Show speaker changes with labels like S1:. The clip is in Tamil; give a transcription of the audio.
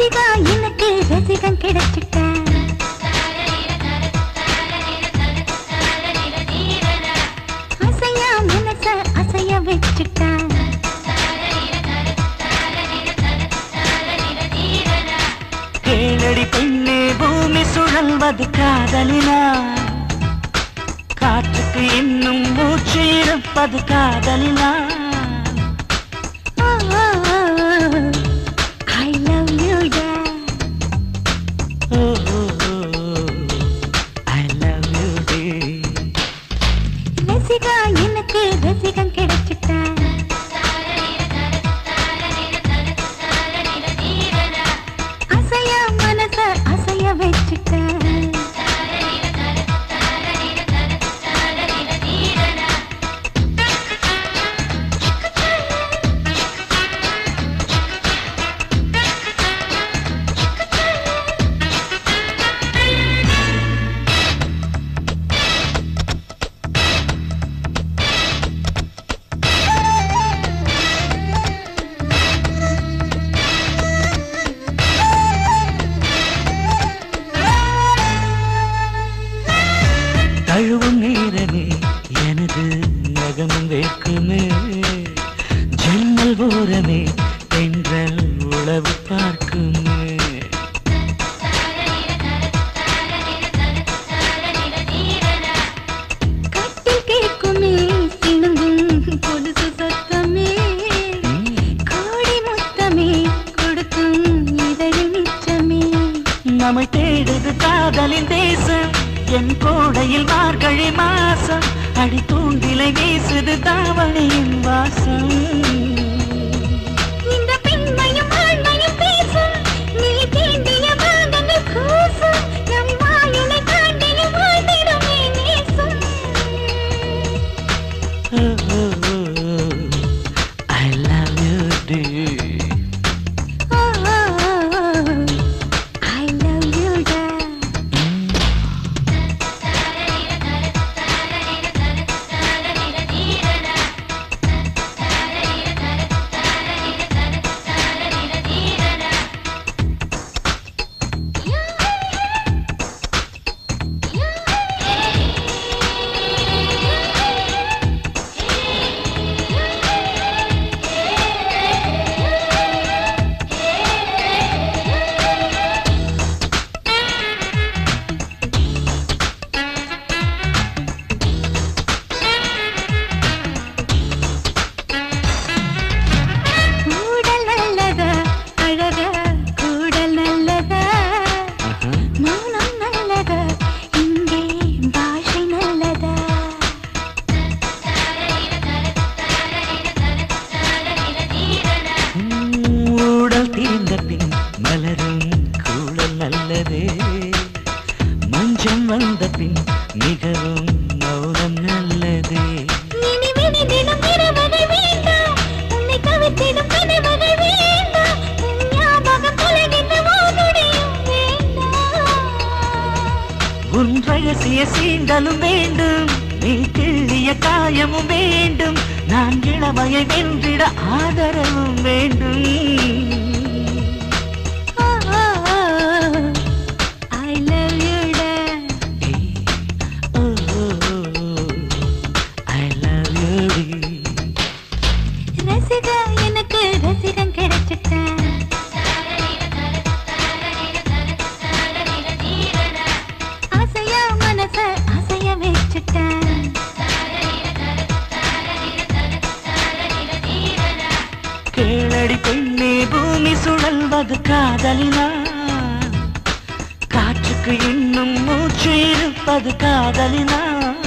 S1: ரசிகா எனக்கு ரசிகன் கிடைச்சிட்டேன் அசையா மனச அசைய வச்சுட்டேன்
S2: கேளடி பெண்ணே பூமி சுழல்வது காதலினா காற்றுக்கு இன்னும் மூச்சு இருப்பது காதலினா
S1: ஐ லவ் யூ டா
S2: ஓ ஐ லவ் யூ டே
S1: ரசிகா எனக்கு ரசிகன் கிடைச்சிட்டேன் அசையா மனச அசைய வச்சுட்டேன்
S2: தழுவும் நேரமே எனது நகமும் வேர்க்குமே ஜன்னல் ஓரமே தென்றல் உளவு பார்க்குமே
S1: கட்டில் கேட்குமே சிணுங்கும் கொலுசு சத்தமே கோடி முத்தமே கொடுக்கும் இதழில் நிச்சமே
S2: நம்மை தேடுது காதலின் தேசம் என் கோடையில் மார்கழி மாசம் அடி தூண்டிலை வீசுது தாவணியின் வாசம்
S1: இந்த பெண்மையும் ஆண்மையும் பேசும் நீ தீண்டிய பாதங்கள் கூசும் நம் வாயிலை தாண்டியும் வாழ்ந்திடுமே நேசம்
S2: I love you dear
S1: I love you டா கூடல் நல்லதா அழகா கூடல் நல்லதா மௌனம் நல்லதா இங்கே பாஷை நல்லதா
S2: ஊடல் தீர்ந்த பின் மலரும் கூடல் நல்லதே மஞ்சம் வந்த பின் மிகவும் மௌனம் நல்லதே
S1: இனி வினி தினம் இரவகை வேண்டாம் உன்னை தவிர்த்திடும் கனவகை வேண்டாம் உன் ஞாபகம் தொலைகின்ற ஓதுடையும் வேண்டாம்
S2: உன் ரகசிய சீண்டலும் வேண்டும் நீ கிள்ளிய காயமும் வேண்டும் நான் இளமையை வென்றிட ஆதரவும் வேண்டும்
S1: ஐ லவ் யூ டா
S2: ஐ லவ் யூ
S1: ரசிகா எனக்கு ரசிகன் கிடைச்சிட்டேன் அசையா மனச அசைய வச்சுட்டேன்
S2: கேளடி பெண்ணே பூமி சுழல்வது காதலினா காற்றுக்கு இன்னும் மூச்சு இருப்பது காதலினா